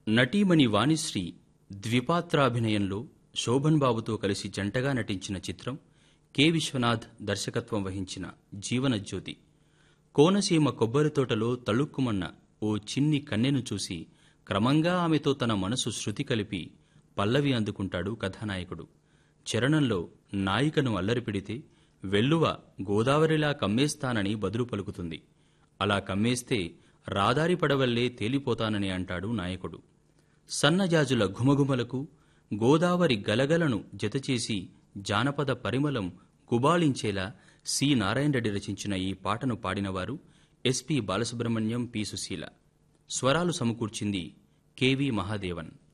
నటీమణి వాణిశ్రీ ద్విపాత్రాభినయంలో శోభన్ బాబుతో కలిసి జంటగా నటించిన చిత్రం కె విశ్వనాథ్ దర్శకత్వం వహించిన జీవనజ్యోతి కోనసీమ కొబ్బరి తోటలో తళుక్కుమన్న ఓ చిన్ని కన్నెను చూసి క్రమంగా ఆమెతో తన మనసు శృతి కలిపి పల్లవి అందుకుంటాడు కథానాయకుడు చరణంలో నాయికను అల్లరిపిడితే వెల్లువ గోదావరిలా కమ్మేస్తానని బదులు పలుకుతుంది అలా కమ్మేస్తే రాదారి పడవల్లే తేలిపోతానని అంటాడు నాయకుడు సన్నజాజుల ఘుమఘుమలకు గోదావరి గలగలను జతచేసి జానపద పరిమళం గుబాళించేలా సి నారాయణ రెడ్డి రచించిన ఈ పాటను పాడినవారు ఎస్పి బాలసుబ్రహ్మణ్యం పి సుశీల స్వరాలు సమకూర్చింది కెవి మహాదేవన్